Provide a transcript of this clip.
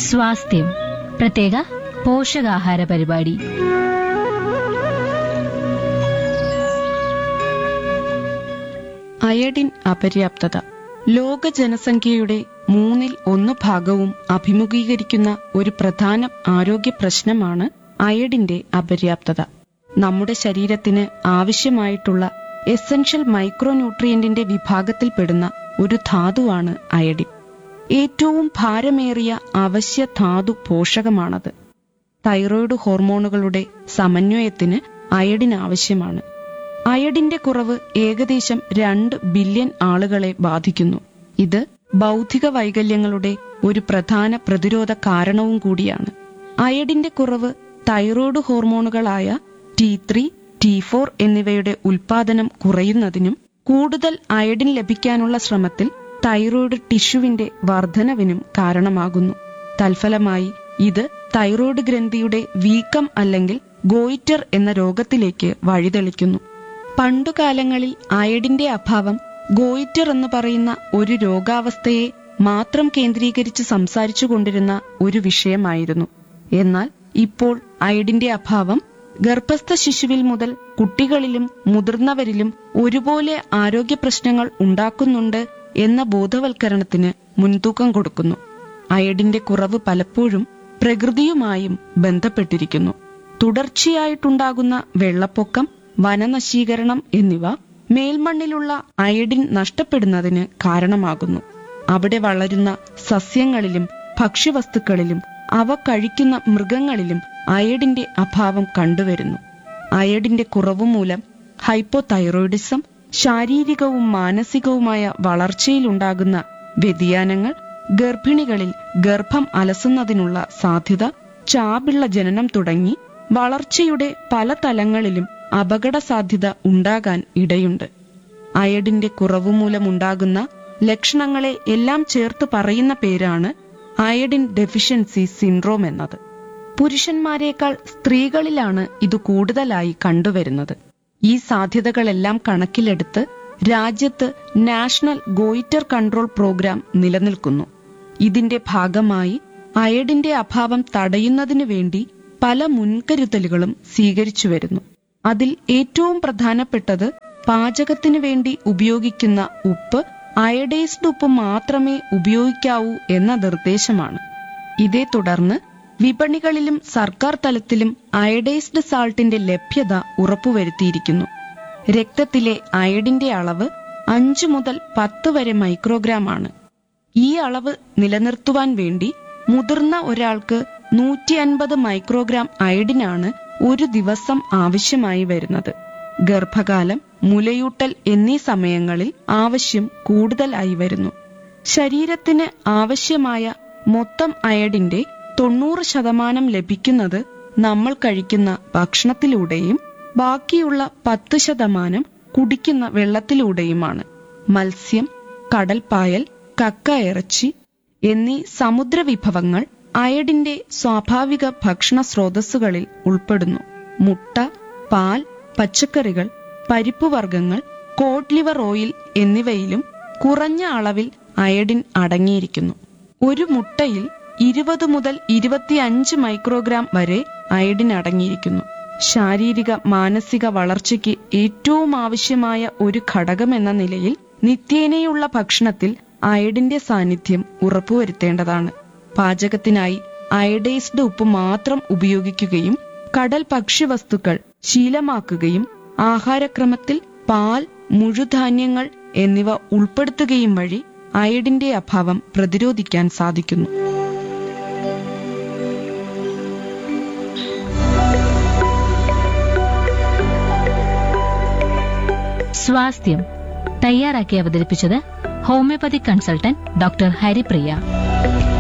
സ്വാസ്ഥ്യം പ്രത്യേക പോഷകാഹാര പരിപാടി അയഡിൻ അപര്യാപ്തത ലോക ജനസംഖ്യയുടെ മൂന്നിൽ ഒന്ന് ഭാഗവും അഭിമുഖീകരിക്കുന്ന ഒരു പ്രധാന ആരോഗ്യ പ്രശ്നമാണ് അയഡിന്റെ അപര്യാപ്തത നമ്മുടെ ശരീരത്തിന് ആവശ്യമായിട്ടുള്ള എസൻഷ്യൽ മൈക്രോന്യൂട്രിയന്റിന്റെ വിഭാഗത്തിൽപ്പെടുന്ന ഒരു ധാതുവാണ് അയഡിൻ ഏറ്റവും ഭാരമേറിയ അവശ്യ ധാതു പോഷകമാണത് തൈറോയ്ഡ് ഹോർമോണുകളുടെ സമന്വയത്തിന് അയഡിൻ ആവശ്യമാണ് അയഡിന്റെ കുറവ് ഏകദേശം രണ്ട് ബില്യൺ ആളുകളെ ബാധിക്കുന്നു ഇത് ബൗദ്ധിക വൈകല്യങ്ങളുടെ ഒരു പ്രധാന പ്രതിരോധ കാരണവും കൂടിയാണ് അയഡിന്റെ കുറവ് തൈറോയ്ഡ് ഹോർമോണുകളായ ടി ത്രീ ടി ഫോർ എന്നിവയുടെ ഉൽപാദനം കുറയുന്നതിനും കൂടുതൽ അയഡിൻ ലഭിക്കാനുള്ള ശ്രമത്തിൽ തൈറോയ്ഡ് ടിഷ്യുവിന്റെ വർധനവിനും കാരണമാകുന്നു തൽഫലമായി ഇത് തൈറോയ്ഡ് ഗ്രന്ഥിയുടെ വീക്കം അല്ലെങ്കിൽ ഗോയിറ്റർ എന്ന രോഗത്തിലേക്ക് വഴിതെളിക്കുന്നു പണ്ടുകാലങ്ങളിൽ അയഡിന്റെ അഭാവം ഗോയിറ്റർ എന്ന് പറയുന്ന ഒരു രോഗാവസ്ഥയെ മാത്രം കേന്ദ്രീകരിച്ച് സംസാരിച്ചു കൊണ്ടിരുന്ന ഒരു വിഷയമായിരുന്നു എന്നാൽ ഇപ്പോൾ അയഡിന്റെ അഭാവം ഗർഭസ്ഥ ശിശുവിൽ മുതൽ കുട്ടികളിലും മുതിർന്നവരിലും ഒരുപോലെ ആരോഗ്യ പ്രശ്നങ്ങൾ ഉണ്ടാക്കുന്നുണ്ട് എന്ന ബോധവൽക്കരണത്തിന് മുൻതൂക്കം കൊടുക്കുന്നു അയഡിന്റെ കുറവ് പലപ്പോഴും പ്രകൃതിയുമായും ബന്ധപ്പെട്ടിരിക്കുന്നു തുടർച്ചയായിട്ടുണ്ടാകുന്ന വെള്ളപ്പൊക്കം വനനശീകരണം എന്നിവ മേൽമണ്ണിലുള്ള അയഡിൻ നഷ്ടപ്പെടുന്നതിന് കാരണമാകുന്നു അവിടെ വളരുന്ന സസ്യങ്ങളിലും ഭക്ഷ്യവസ്തുക്കളിലും അവ കഴിക്കുന്ന മൃഗങ്ങളിലും അയഡിന്റെ അഭാവം കണ്ടുവരുന്നു അയഡിന്റെ കുറവ് മൂലം ഹൈപ്പോതൈറോയിഡിസം ശാരീരികവും മാനസികവുമായ വളർച്ചയിലുണ്ടാകുന്ന വ്യതിയാനങ്ങൾ ഗർഭിണികളിൽ ഗർഭം അലസുന്നതിനുള്ള സാധ്യത ചാപിള്ള ജനനം തുടങ്ങി വളർച്ചയുടെ പല തലങ്ങളിലും അപകട സാധ്യത ഉണ്ടാകാൻ ഇടയുണ്ട് അയഡിന്റെ കുറവ് മൂലമുണ്ടാകുന്ന ലക്ഷണങ്ങളെ എല്ലാം ചേർത്ത് പറയുന്ന പേരാണ് അയഡിൻ ഡെഫിഷ്യൻസി സിൻഡ്രോം എന്നത് പുരുഷന്മാരെക്കാൾ സ്ത്രീകളിലാണ് ഇത് കൂടുതലായി കണ്ടുവരുന്നത് ഈ സാധ്യതകളെല്ലാം കണക്കിലെടുത്ത് രാജ്യത്ത് നാഷണൽ ഗോയിറ്റർ കൺട്രോൾ പ്രോഗ്രാം നിലനിൽക്കുന്നു ഇതിന്റെ ഭാഗമായി അയഡിന്റെ അഭാവം തടയുന്നതിനു വേണ്ടി പല മുൻകരുതലുകളും സ്വീകരിച്ചു വരുന്നു അതിൽ ഏറ്റവും പ്രധാനപ്പെട്ടത് പാചകത്തിനു വേണ്ടി ഉപയോഗിക്കുന്ന ഉപ്പ് അയഡൈസ്ഡ് ഉപ്പ് മാത്രമേ ഉപയോഗിക്കാവൂ എന്ന നിർദ്ദേശമാണ് ഇതേ തുടർന്ന് വിപണികളിലും സർക്കാർ തലത്തിലും അയഡൈസ്ഡ് സാൾട്ടിന്റെ ലഭ്യത ഉറപ്പുവരുത്തിയിരിക്കുന്നു രക്തത്തിലെ അയഡിന്റെ അളവ് അഞ്ചു മുതൽ പത്ത് വരെ മൈക്രോഗ്രാം ആണ് ഈ അളവ് നിലനിർത്തുവാൻ വേണ്ടി മുതിർന്ന ഒരാൾക്ക് നൂറ്റി അൻപത് മൈക്രോഗ്രാം അയഡിനാണ് ഒരു ദിവസം ആവശ്യമായി വരുന്നത് ഗർഭകാലം മുലയൂട്ടൽ എന്നീ സമയങ്ങളിൽ ആവശ്യം കൂടുതലായി വരുന്നു ശരീരത്തിന് ആവശ്യമായ മൊത്തം അയഡിന്റെ തൊണ്ണൂറ് ശതമാനം ലഭിക്കുന്നത് നമ്മൾ കഴിക്കുന്ന ഭക്ഷണത്തിലൂടെയും ബാക്കിയുള്ള പത്ത് ശതമാനം കുടിക്കുന്ന വെള്ളത്തിലൂടെയുമാണ് മത്സ്യം കടൽപ്പായൽ കക്ക ഇറച്ചി എന്നീ സമുദ്ര വിഭവങ്ങൾ അയഡിന്റെ സ്വാഭാവിക ഭക്ഷണ സ്രോതസ്സുകളിൽ ഉൾപ്പെടുന്നു മുട്ട പാൽ പച്ചക്കറികൾ പരിപ്പുവർഗ്ഗങ്ങൾ കോഡ് ലിവർ ഓയിൽ എന്നിവയിലും കുറഞ്ഞ അളവിൽ അയഡിൻ അടങ്ങിയിരിക്കുന്നു ഒരു മുട്ടയിൽ ഇരുപത് മുതൽ ഇരുപത്തിയഞ്ച് മൈക്രോഗ്രാം വരെ അയഡിൻ അടങ്ങിയിരിക്കുന്നു ശാരീരിക മാനസിക വളർച്ചയ്ക്ക് ഏറ്റവും ആവശ്യമായ ഒരു ഘടകമെന്ന നിലയിൽ നിത്യേനയുള്ള ഭക്ഷണത്തിൽ അയഡിന്റെ സാന്നിധ്യം ഉറപ്പുവരുത്തേണ്ടതാണ് പാചകത്തിനായി അയഡൈസ്ഡ് ഉപ്പ് മാത്രം ഉപയോഗിക്കുകയും കടൽ ഭക്ഷ്യവസ്തുക്കൾ ശീലമാക്കുകയും ആഹാരക്രമത്തിൽ പാൽ മുഴുധാന്യങ്ങൾ എന്നിവ ഉൾപ്പെടുത്തുകയും വഴി അയഡിന്റെ അഭാവം പ്രതിരോധിക്കാൻ സാധിക്കുന്നു സ്വാസ്ഥ്യം തയ്യാറാക്കി അവതരിപ്പിച്ചത് ഹോമിയോപ്പതി കൺസൾട്ടന്റ് ഡോക്ടർ ഹരിപ്രിയ